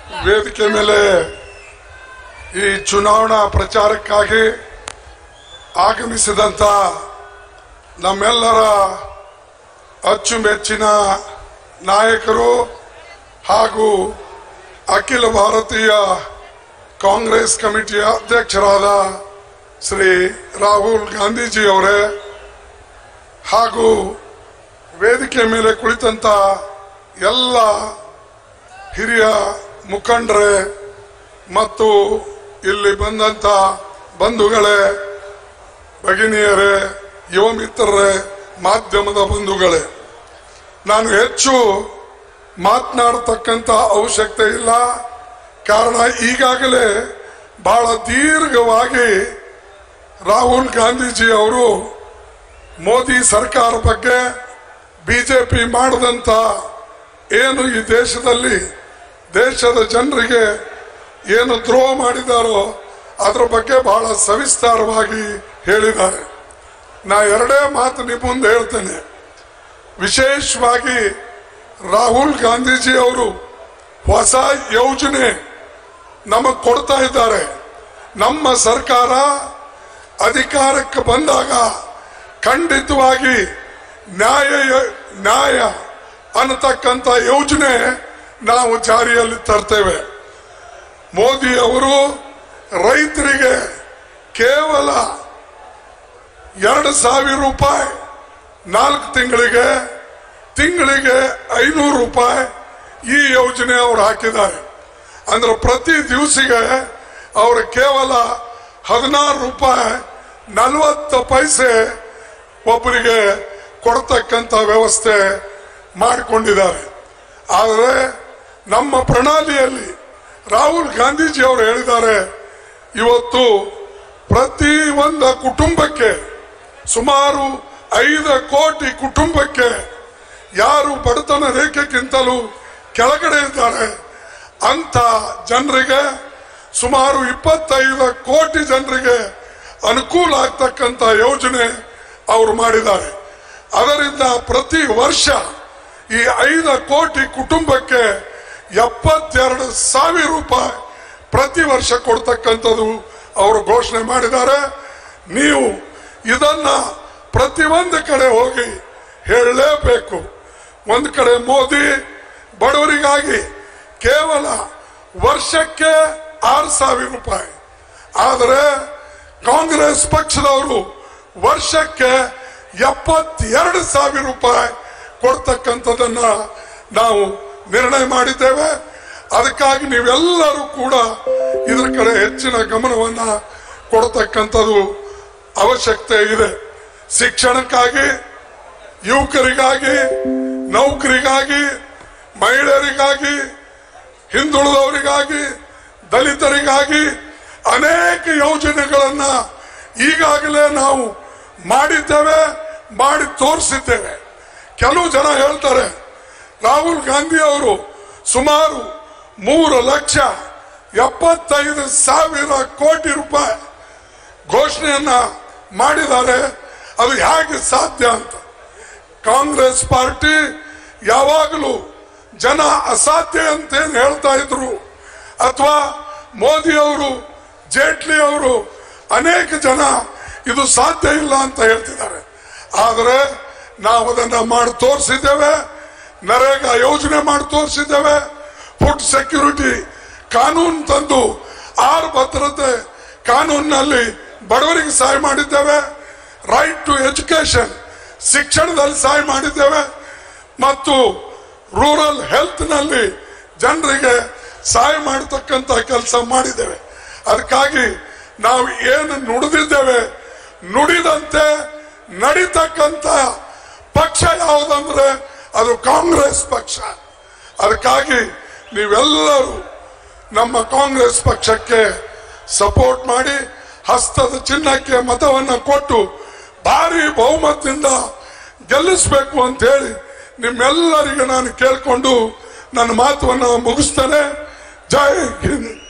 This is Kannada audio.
ವೇದಿಕೆ ಮೇಲೆ ಈ ಚುನಾವಣಾ ಪ್ರಚಾರಕ್ಕಾಗಿ ಆಗಮಿಸಿದಂತ ನಮ್ಮೆಲ್ಲರ ಅಚ್ಚುಮೆಚ್ಚಿನ ನಾಯಕರು ಹಾಗೂ ಅಖಿಲ ಭಾರತೀಯ ಕಾಂಗ್ರೆಸ್ ಕಮಿಟಿಯ ಅಧ್ಯಕ್ಷರಾದ ಶ್ರೀ ರಾಹುಲ್ ಗಾಂಧೀಜಿ ಅವರೇ ಹಾಗೂ ವೇದಿಕೆ ಮೇಲೆ ಕುಳಿತಂತ ಎಲ್ಲ ಹಿರಿಯ ಮುಖಂಡರೇ ಮತ್ತು ಇಲ್ಲಿ ಬಂದಂತ ಬಂಧುಗಳೇ ಭಗಿನಿಯರೇ ಯುವ ಮಿತ್ರರೇ ಮಾಧ್ಯಮದ ಬಂಧುಗಳೇ ನಾನು ಹೆಚ್ಚು ಮಾತನಾಡತಕ್ಕಂತ ಅವಶ್ಯಕತೆ ಇಲ್ಲ ಕಾರಣ ಈಗಾಗಲೇ ಬಹಳ ದೀರ್ಘವಾಗಿ ರಾಹುಲ್ ಗಾಂಧೀಜಿ ಅವರು ಮೋದಿ ಸರ್ಕಾರ ಬಗ್ಗೆ ಬಿಜೆಪಿ ಮಾಡದಂತ ಏನು ಈ ದೇಶದಲ್ಲಿ ದೇಶದ ಜನರಿಗೆ ಏನು ದ್ರೋಹ ಮಾಡಿದಾರೋ ಅದರ ಬಗ್ಗೆ ಬಹಳ ಸವಿಸ್ತಾರವಾಗಿ ಹೇಳಿದ್ದಾರೆ ನಾ ಎರಡೇ ಮಾತು ನಿಮ್ಮ ಮುಂದೆ ಹೇಳ್ತೇನೆ ವಿಶೇಷವಾಗಿ ರಾಹುಲ್ ಗಾಂಧೀಜಿ ಅವರು ಹೊಸ ಯೋಜನೆ ನಮಗ್ ಕೊಡ್ತಾ ಇದ್ದಾರೆ ನಮ್ಮ ಸರ್ಕಾರ ಅಧಿಕಾರಕ್ಕೆ ಬಂದಾಗ ಖಂಡಿತವಾಗಿ ನ್ಯಾಯ ನ್ಯಾಯ ಅನ್ನತಕ್ಕಂಥ ಯೋಜನೆ ನಾವು ಜಾರಿಯಲ್ಲಿ ತರ್ತೇವೆ ಮೋದಿ ಅವರು ರೈತರಿಗೆ ಕೇವಲ ಎರಡು ಸಾವಿರ ರೂಪಾಯಿ ನಾಲ್ಕು ತಿಂಗಳಿಗೆ ತಿಂಗಳಿಗೆ ಐನೂರು ರೂಪಾಯಿ ಈ ಯೋಜನೆ ಅವರು ಹಾಕಿದ್ದಾರೆ ಅಂದ್ರೆ ಪ್ರತಿ ದಿವಸಿಗೆ ಅವರು ಕೇವಲ ಹದಿನಾರು ರೂಪಾಯಿ ನಲವತ್ತು ಪೈಸೆ ಒಬ್ಬರಿಗೆ ಕೊಡ್ತಕ್ಕಂಥ ವ್ಯವಸ್ಥೆ ಮಾಡಿಕೊಂಡಿದ್ದಾರೆ ಆದರೆ ನಮ್ಮ ಪ್ರಣಾಳಿಯಲ್ಲಿ ರಾಹುಲ್ ಗಾಂಧೀಜಿ ಅವರು ಹೇಳಿದ್ದಾರೆ ಇವತ್ತು ಪ್ರತಿ ಒಂದು ಕುಟುಂಬಕ್ಕೆ ಸುಮಾರು ಐದು ಕೋಟಿ ಕುಟುಂಬಕ್ಕೆ ಯಾರು ಬಡತನ ರೇಖೆಗಿಂತಲೂ ಕೆಳಗಡೆ ಇದ್ದಾರೆ ಅಂತ ಜನರಿಗೆ ಸುಮಾರು ಇಪ್ಪತ್ತೈದು ಕೋಟಿ ಜನರಿಗೆ ಅನುಕೂಲ ಆಗ್ತಕ್ಕಂಥ ಯೋಜನೆ ಅವರು ಮಾಡಿದ್ದಾರೆ ಅದರಿಂದ ಪ್ರತಿ ವರ್ಷ ಈ ಐದು ಕೋಟಿ ಕುಟುಂಬಕ್ಕೆ ಎಪ್ಪತ್ತೆರಡು ಸಾವಿರ ರೂಪಾಯಿ ಪ್ರತಿ ವರ್ಷ ಕೊಡ್ತಕ್ಕಂಥದ್ದು ಅವರು ಘೋಷಣೆ ಮಾಡಿದ್ದಾರೆ ನೀವು ಇದನ್ನ ಪ್ರತಿಯೊಂದು ಕಡೆ ಹೋಗಿ ಹೇಳಲೇಬೇಕು ಒಂದು ಕಡೆ ಮೋದಿ ಬಡವರಿಗಾಗಿ ಕೇವಲ ವರ್ಷಕ್ಕೆ ಆರು ಸಾವಿರ ರೂಪಾಯಿ ಆದರೆ ಕಾಂಗ್ರೆಸ್ ಪಕ್ಷದವರು ವರ್ಷಕ್ಕೆ ಎಪ್ಪತ್ತೆರಡು ಸಾವಿರ ರೂಪಾಯಿ ಕೊಡ್ತಕ್ಕಂಥದನ್ನ ನಾವು ನಿರ್ಣಯ ಮಾಡಿದ್ದೇವೆ ಅದಕ್ಕಾಗಿ ನೀವೆಲ್ಲರೂ ಕೂಡ ಇದರ ಕಡೆ ಹೆಚ್ಚಿನ ಗಮನವನ್ನ ಕೊಡತಕ್ಕಂಥದ್ದು ಅವಶ್ಯಕತೆ ಇದೆ ಶಿಕ್ಷಣಕ್ಕಾಗಿ ಯುವಕರಿಗಾಗಿ ನೌಕರಿಗಾಗಿ ಮಹಿಳೆಯರಿಗಾಗಿ ಹಿಂದುಳಿದವರಿಗಾಗಿ ದಲಿತರಿಗಾಗಿ ಅನೇಕ ಯೋಜನೆಗಳನ್ನ ಈಗಾಗಲೇ ನಾವು ಮಾಡಿದ್ದೇವೆ ಮಾಡಿ ತೋರಿಸಿದ್ದೇವೆ ಕೆಲವು ಜನ ಹೇಳ್ತಾರೆ ರಾಹುಲ್ ಗಾಂಧಿ ಅವರು ಸುಮಾರು ಮೂರು ಲಕ್ಷ ಎಪ್ಪತ್ತೈದು ಸಾವಿರ ಕೋಟಿ ರೂಪಾಯಿ ಘೋಷಣೆಯನ್ನ ಮಾಡಿದ್ದಾರೆ ಅದು ಹೇಗೆ ಸಾಧ್ಯ ಅಂತ ಕಾಂಗ್ರೆಸ್ ಪಾರ್ಟಿ ಯಾವಾಗಲೂ ಜನ ಅಸಾಧ್ಯ ಅಂತ ಏನ್ ಹೇಳ್ತಾ ಇದ್ರು ಅಥವಾ ಮೋದಿ ಅವರು ಜೇಟ್ಲಿ ಅವರು ಅನೇಕ ಜನ ಇದು ಸಾಧ್ಯ ಇಲ್ಲ ಅಂತ ಹೇಳ್ತಿದ್ದಾರೆ ಆದರೆ ನಾವು ಅದನ್ನ ಮಾಡಿ ತೋರಿಸಿದ್ದೇವೆ ನರೇಗಾ ಯೋಜನೆ ಮಾಡಿ ತೋರಿಸಿದ್ದೇವೆ ಫುಡ್ ಸೆಕ್ಯೂರಿಟಿ ಕಾನೂನು ತಂದು ಆರು ಭದ್ರತೆ ಕಾನೂನಿನಲ್ಲಿ ಬಡವರಿಗೆ ಸಹಾಯ ಮಾಡಿದ್ದೇವೆ ರೈಟ್ ಟು ಎಜುಕೇಶನ್ ಶಿಕ್ಷಣದಲ್ಲಿ ಸಹಾಯ ಮಾಡಿದ್ದೇವೆ ಮತ್ತು ರೂರಲ್ ಹೆಲ್ತ್ ನಲ್ಲಿ ಜನರಿಗೆ ಸಹಾಯ ಮಾಡತಕ್ಕಂತ ಕೆಲಸ ಮಾಡಿದ್ದೇವೆ ಅದಕ್ಕಾಗಿ ನಾವು ಏನು ನುಡಿದಿದ್ದೇವೆ ನುಡಿದಂತೆ ನಡೀತಕ್ಕಂತ ಪಕ್ಷ ಯಾವುದಂದ್ರೆ ಅದು ಕಾಂಗ್ರೆಸ್ ಪಕ್ಷ ಅದಕ್ಕಾಗಿ ನೀವೆಲ್ಲರೂ ನಮ್ಮ ಕಾಂಗ್ರೆಸ್ ಪಕ್ಷಕ್ಕೆ ಸಪೋರ್ಟ್ ಮಾಡಿ ಹಸ್ತದ ಚಿಹ್ನಕ್ಕೆ ಮತವನ್ನ ಕೊಟ್ಟು ಭಾರಿ ಬಹುಮತದಿಂದ ಗೆಲ್ಲಿಸಬೇಕು ಅಂತ ಹೇಳಿ ನಿಮ್ಮೆಲ್ಲರಿಗೆ ನಾನು ಕೇಳ್ಕೊಂಡು ನನ್ನ ಮಾತುವನ್ನು ಮುಗಿಸ್ತೇನೆ ಜೈ ಹಿಂದ್